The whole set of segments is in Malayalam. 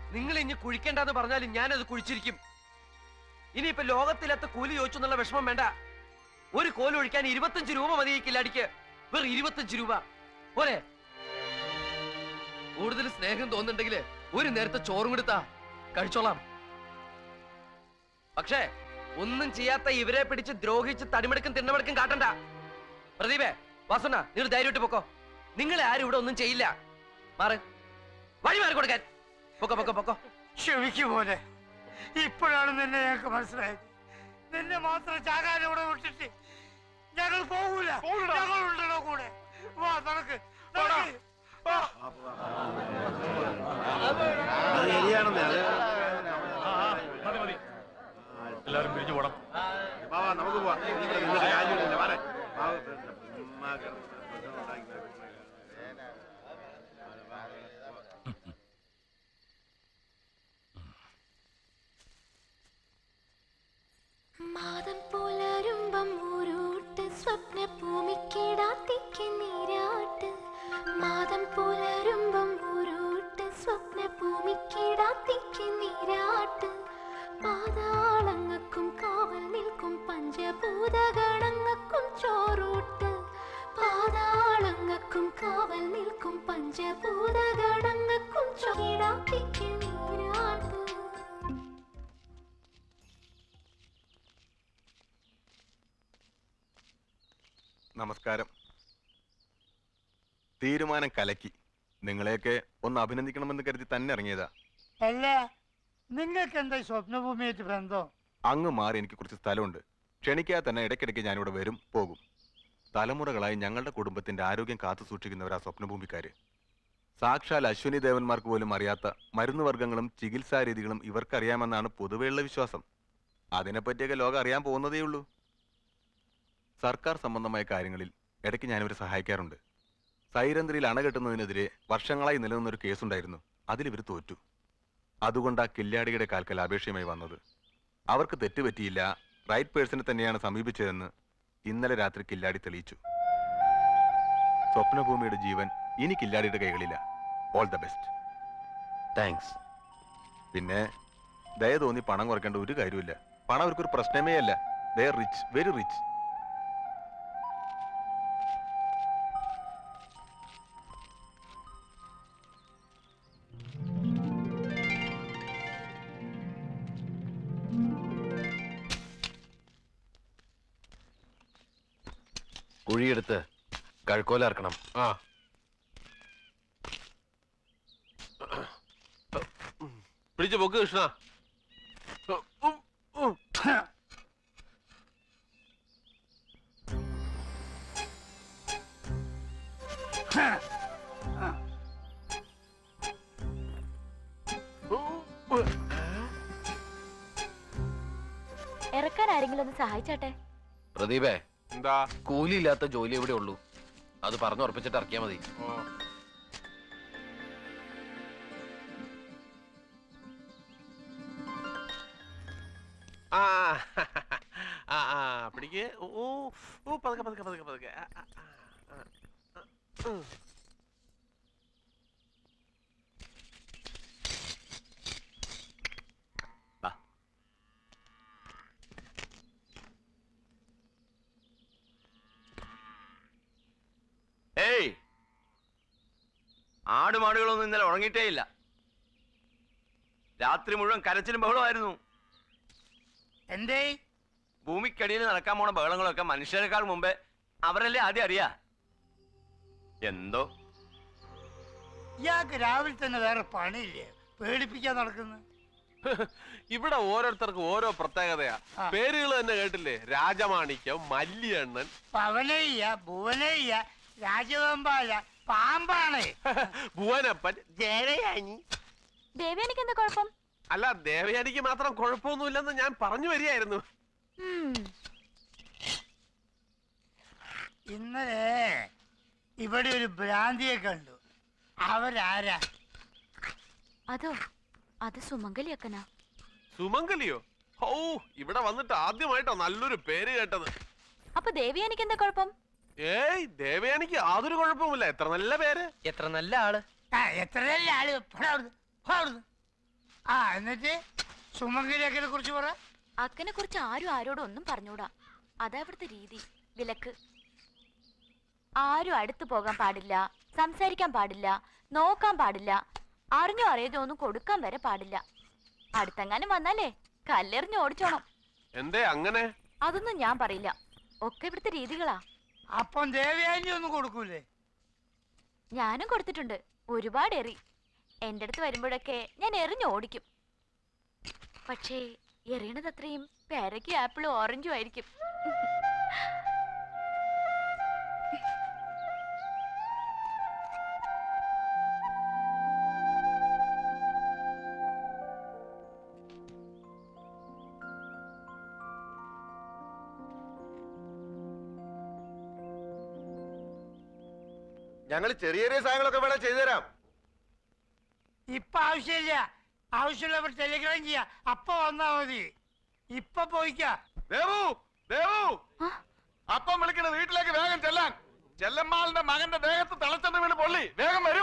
നിങ്ങൾ ഇനി കുഴിക്കണ്ടെന്ന് പറഞ്ഞാലും ഞാനത് കുഴിച്ചിരിക്കും ഇനിയിപ്പോ ലോകത്തിലത്തെ കൂലി ചോദിച്ചു എന്നുള്ള വിഷമം വേണ്ട ഒരു കോല് ഒഴിക്കാൻ ഇരുപത്തഞ്ച് രൂപ മതി ഈ കില്ലാടിക്ക് വെറും ഇരുപത്തഞ്ച് രൂപ പോരെ കൂടുതൽ സ്നേഹം തോന്നുന്നുണ്ടെങ്കിൽ ഒരു നേരത്തെ ചോറും കൊടുത്താ കഴിച്ചോളാം പക്ഷേ ഒന്നും ചെയ്യാത്ത ഇവരെ പിടിച്ച് ദ്രോഹിച്ച് തടിമെടുക്കും തിണ്ണമെടുക്കും കാട്ടണ്ട പ്രദീപേ വാസുണ്ണ നിങ്ങൾ ധൈര്യമായിട്ട് പൊക്കോ നിങ്ങളെ ആരും ഇവിടെ ഒന്നും ചെയ്യില്ല മാറ് വഴി മാറി കൊടുക്കാൻ പൊക്കോ പൊക്കോ പൊക്കോ ക്ഷമിക്കും പോലെ ഇപ്പോഴാണ് നിന്നെ ഞങ്ങൾക്ക് മനസ്സിലായത് നിന്നെ മാത്രം ചാകാൻ ഇവിടെ വിട്ടിട്ട് ഞങ്ങൾ പോകൂല ഞങ്ങൾ ഉണ്ടോ കൂടെ വാ നടക്ക് നടക്ക്. അത് ശരിയാണെന്നേ അത് എല്ലാവരും പിരിഞ്ഞു പോണം വാ, വാ, നമുക്ക് പോവാം ഇവിടെ നിന്നിട്ട് കാര്യമില്ല വാറേ വാ, ഉമ്മാ കിടന്ന് ഭക്ഷണം ഉണ്ടാക്കി മാതം പുലരുമ്പം ഊരൂട്ട് സ്വപ്ന ഭൂമിക്കിടാത്തിക്ക് നീരാട്ട് മാതം പുലരുമ്പം ഊരൂട്ട് സ്വപ്ന ഭൂമിക്കിടാത്തിക്ക് നീരാട്ട് പാതാളങ്ങൾക്കും കാവൽ നിൽക്കും പഞ്ചഭൂതഗണങ്ങൾക്കും ചോറൂട്ട് പാതാളങ്ങൾക്കും കാവൽ നിൽക്കും പഞ്ചഭൂതഗണങ്ങൾക്കും ചോറാത്തിക്ക് നീരാട്ട് നമസ്കാരം തീരുമാനം കലക്കി നിങ്ങളെയൊക്കെ ഒന്ന് അഭിനന്ദിക്കണമെന്ന് കരുതി തന്നെ ഇറങ്ങിയതാ അല്ല നിങ്ങൾക്ക് എന്താ ഈ സ്വപ്നഭൂമിയായിട്ട് ബന്ധം അങ്ങ് മാറി എനിക്ക് കുറച്ച് സ്ഥലമുണ്ട് ക്ഷണിക്കാതെ തന്നെ ഇടയ്ക്കിടയ്ക്ക് ഞാനിവിടെ വരും പോകും തലമുറകളായി ഞങ്ങളുടെ കുടുംബത്തിന്റെ ആരോഗ്യം കാത്തു സൂക്ഷിക്കുന്നവരാ സ്വപ്നഭൂമിക്കാര് സാക്ഷാൽ അശ്വിനി ദേവന്മാർക്ക് പോലും അറിയാത്ത മരുന്ന് വർഗ്ഗങ്ങളും ചികിത്സാ രീതികളും ഇവർക്കറിയാമെന്നാണ് പൊതുവെയുള്ള വിശ്വാസം അതിനെപ്പറ്റിയൊക്കെ ലോകം അറിയാൻ പോകുന്നതേ ഉള്ളൂ സർക്കാർ സംബന്ധമായ കാര്യങ്ങളിൽ ഇടയ്ക്ക് ഞാനിവരെ സഹായിക്കാറുണ്ട് സൈരന്ധ്രയിൽ അണ കെട്ടുന്നതിനെതിരെ വർഷങ്ങളായി നിലനിന്നൊരു കേസുണ്ടായിരുന്നു അതിലിവർ തോറ്റു അതുകൊണ്ട് ആ കില്ലാടിയുടെ കാൽക്കൽ അപേക്ഷയുമായി വന്നത് അവർക്ക് തെറ്റുപറ്റിയില്ല റൈറ്റ് പേഴ്സണെ തന്നെയാണ് സമീപിച്ചതെന്ന് ഇന്നലെ രാത്രി കില്ലാടി തെളിയിച്ചു സ്വപ്നഭൂമിയുടെ ജീവൻ ഇനി കില്ലാടിയുടെ കൈകളില്ല ഓൾ ദ ബെസ്റ്റ് താങ്ക്സ് പിന്നെ ദയ തോന്നി പണം കുറയ്ക്കേണ്ട ഒരു കാര്യമില്ല പണം അവർക്കൊരു പ്രശ്നമേ അല്ല ദേ റിച്ച് വെരി റിച്ച് കുഴിയെടുത്ത് കഴുക്കോലിറക്കണം ആ പിടിച്ചു പൊക്ക് കൃഷ്ണ ഇറക്കാൻ ആരെങ്കിലും ഒന്ന് സഹായിച്ചാട്ടെ പ്രദീപേ എന്താ കൂലിയില്ലാത്ത ജോലി എവിടെ ഉള്ളൂ അത് പറഞ്ഞുറപ്പിച്ചിട്ട് ഇറക്കിയാ മതി ആ ആ ആ പിടിക്ക് ഓ ഓ, ഓ പതുക്കെ പതുക്കെ പതുക്കെ പതുക്കെ ആ, ആ, ആ, ആ, ആ, ഉം. ഏയ് ആടുമാടുകളൊന്നും ഇന്നലെ ഉറങ്ങിയിട്ടേ ഇല്ല രാത്രി മുഴുവൻ കരച്ചിലും ബഹളമായിരുന്നു എന്തേ ഭൂമിക്കടിയിൽ നടക്കാൻ പോണ ബഹളങ്ങളൊക്കെ മനുഷ്യരെക്കാൾ മുമ്പേ അവരല്ലേ ആദ്യം അറിയാ എന്തോ ഇയാൾക്ക് രാവിലെ തന്നെ വേറെ പണിയില്ലേ പേടിപ്പിക്കാൻ നടക്കുന്നു ഇവിടെ ഓരോരുത്തർക്കും ഓരോ പ്രത്യേകതയാ ആ. പേരുകൾ തന്നെ കേട്ടില്ലേ രാജമാണിക്യം മല്ലിയണ്ണൻ പവനയ്യ ഭുവനയ്യ രാജവെമ്പാല പാമ്പാണ് ഭുവനപ്പൻ ജയയാനി ദേവയാനിക്ക് എന്താ കുഴപ്പം അല്ല ദേവയാനിക്ക് മാത്രം കുഴപ്പമൊന്നുമില്ലെന്ന് ഞാൻ പറഞ്ഞു വരികയായിരുന്നു ഉം. ഇന്നലെ ഇവിടെ ഒരു ഭ്രാന്തിയെ കണ്ടു അവരാരാ അതോ അത് സുമംഗലിയക്കനാ സുമംഗലിയോ ഓ ഇവിടെ വന്നിട്ട് ആദ്യമായിട്ടോ നല്ലൊരു പേര് കേട്ടത് അപ്പൊ ദേവയാനിക്ക് എന്താ കുഴപ്പം ഏയ് ദേവയാനിക്ക് യാതൊരു കുഴപ്പമില്ല എത്ര നല്ല പേര് എത്ര നല്ല ആള് ആ എത്രയല്ല ആള് പോടാ അവിടുന്ന്, പോ അവിടുന്ന്. ആ എന്നിട്ട് സുമംഗലി അക്കനെ കുറിച്ച് പറ അക്കനെ കുറിച്ച് ആരും ആരോടും ഒന്നും പറഞ്ഞൂടാ അതാ ഇവിടുത്തെ രീതി വിലക്ക് ആരും അടുത്ത് പോകാൻ പാടില്ല സംസാരിക്കാൻ പാടില്ല നോക്കാൻ പാടില്ല അറിഞ്ഞോ അറിയാതോ ഒന്നും കൊടുക്കാൻ വരെ പാടില്ല അടുത്തെങ്ങാനും വന്നാലേ കല്ലെറിഞ്ഞ് ഓടിച്ചോണം എന്തേ അങ്ങനെ അതൊന്നും ഞാൻ പറയില്ല ഒക്കെ ഇവിടുത്തെ രീതികളാ അപ്പം ദേവയാനി ഒന്നും കൊടുക്കൂലേ ഞാനും കൊടുത്തിട്ടുണ്ട് ഒരുപാട് എറി എൻ്റെ അടുത്ത് വരുമ്പോഴൊക്കെ ഞാൻ എറിഞ്ഞ് ഓടിക്കും പക്ഷേ എറിയണത് അത്രയും പേരയ്ക്കും ആപ്പിളും ഓറഞ്ചും ആയിരിക്കും ഞങ്ങൾ ചെറിയ ചെറിയ സാധനങ്ങളൊക്കെ വേണേ ചെയ്തു തരാം ഇപ്പൊ ആവശ്യമില്ല ആവശ്യമുള്ളവർ ടെലിഗ്രാം ചെയ്യാ അപ്പൊ വന്നാ മതി ഇപ്പൊ പോയിക്ക ദേവു ദേവു ആ? അപ്പം വിളിക്കണ വീട്ടിലേക്ക് വേഗം ചെല്ലാൻ ചെല്ലമ്മാളിന്റെ മകന്റെ ദേഹത്ത് തിളച്ചെന്ന് വീണ് പൊള്ളി വേഗം വരൂ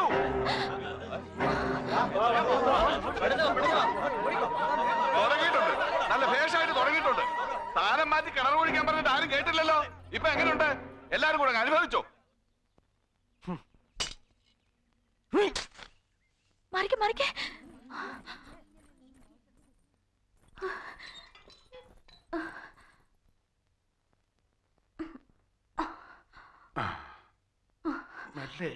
തുടങ്ങിയിട്ടുണ്ട് നല്ല ഭേഷായിട്ട് തുടങ്ങിയിട്ടുണ്ട് സ്ഥാനം മാറ്റി കിണർ കുഴിക്കാൻ പറഞ്ഞിട്ട് ആരും കേട്ടില്ലല്ലോ ഇപ്പൊ എങ്ങനെയുണ്ട് എല്ലാരും കൂടെ അങ്ങ് അനുഭവിച്ചോ മറിക്കെ മറിക്കെ നല്ലേ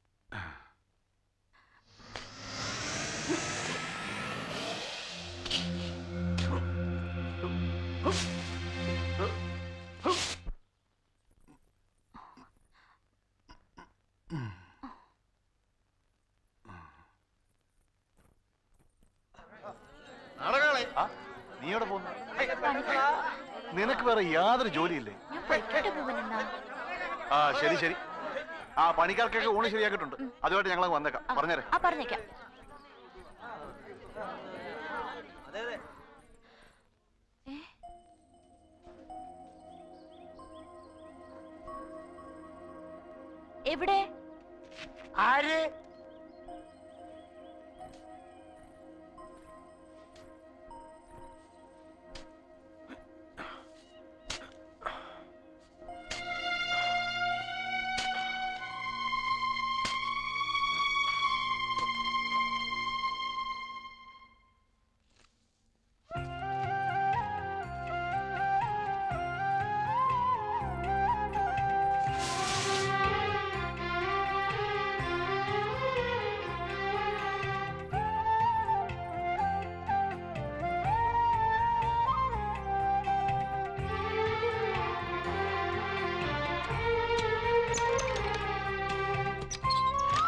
നാടകളെ നീ എവിടെ പോകുന്നു നിനക്ക് വേറെ യാതൊരു ജോലിയില്ലേ ഞാൻ പൊയ്ക്കോട്ടെ ഭുവനണ്ണ ആ ശരി ശരി ആ പണിക്കാർക്കൊക്കെ ഊണ് ശരിയാക്കിയിട്ടുണ്ട് അതുമായിട്ട് ഞങ്ങൾ വന്നേക്കാം പറഞ്ഞേരെ ആ പറഞ്ഞേക്കാം ഏ? എവിടെ ആര്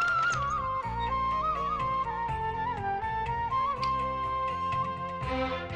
Thank you.